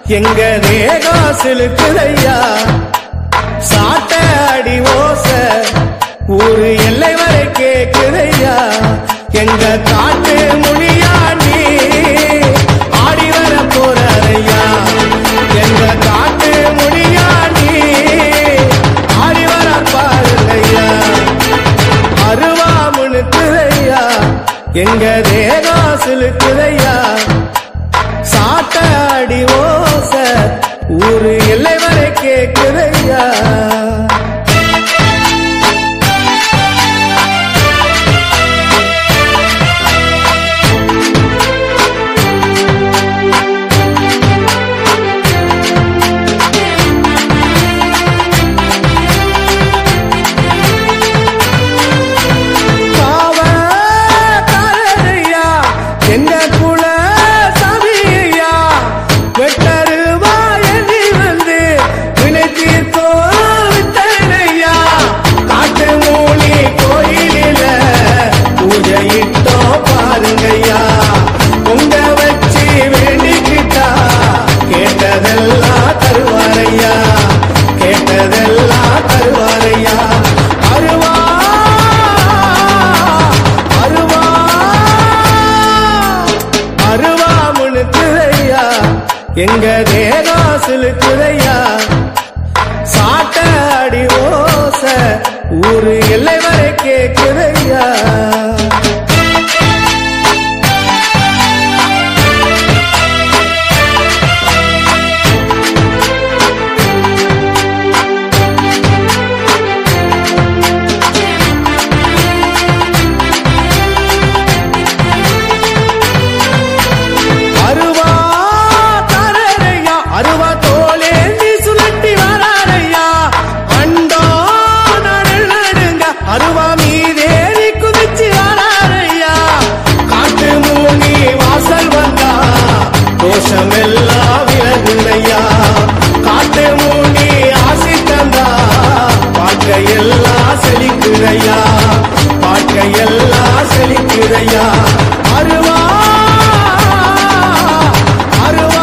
எங்க தேகம் சிலுக்குதையா சாட்ட அடி ஓச ஊரு எல்லை வரை கேக்குதையா எங்க காட்டு மொழியாண்டி ஆடி வர போறாரையா எங்க காட்டு மொழியாண்டி ஆடி வர பாருங்கய்யா அருவாமுனுக்குதையா எங்க தேகம் சிலுக்குதையா சாட்ட அடி ஓச ஊரு எல்லை வரை கேக்குதையா காவக்காரரையா, எங்க குல சாமியையா, வெட்டருவா எண்ணி வந்து வினை தீர்த்தோ விட்டனையா. காட்டு மூலி கோயிலில பூஜையிட்டோ பாருங்கய்யா பொங்க வச்சு வேண்டிக்கிட்டா கேட்டதெல்லாம் தருவாரையா கேட்டதெல்லாம் தருவாரையா அருவா அருவா அருவா முழுக்குதையா எங்க தேகம் சிலுக்குதையா சாட்ட அடி ஓச ஊரு எல்லை வரை கேக்குதையா அருவா தரரையா அருவா தோலேந்தி சுழட்டி வராரையா அண்டோ நடல் நடுங்க அருவா மீதேறி குதிச்சு வராரையா காட்டு மூனி வாசல் வந்தா தோஷமெல்லாம் விலகுலையா காட்டு மூனி ஆசி தந்தா வாழ்க்கையெல்லாம் செழிக்குதையா வாழ்க்கையெல்லாம் செழிக்குதையா அருவா அருவா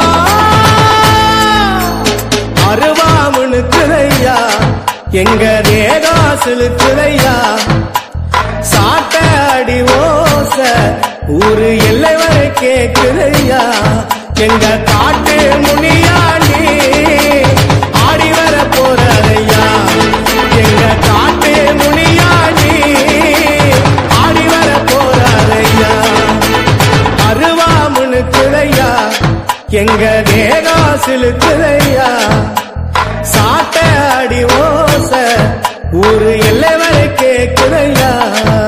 அருவா முழுக்குதையா எங்க தேகா சிலுக்குதையா சாட்ட அடி ஓச ஊரு எல்லை வரை கேக்குதையா எங்க காட்டு முனியாண்டி ஆடி வர போறாரையா எங்க காட்டு முனியாண்டி ஆடி வர போறாரையா அருவா முழுக்குதையா எங்க தேகா சிலுக்குதையா சாட்ட அடி ஓச ஊரு எல்லை வரை கேக்குதையா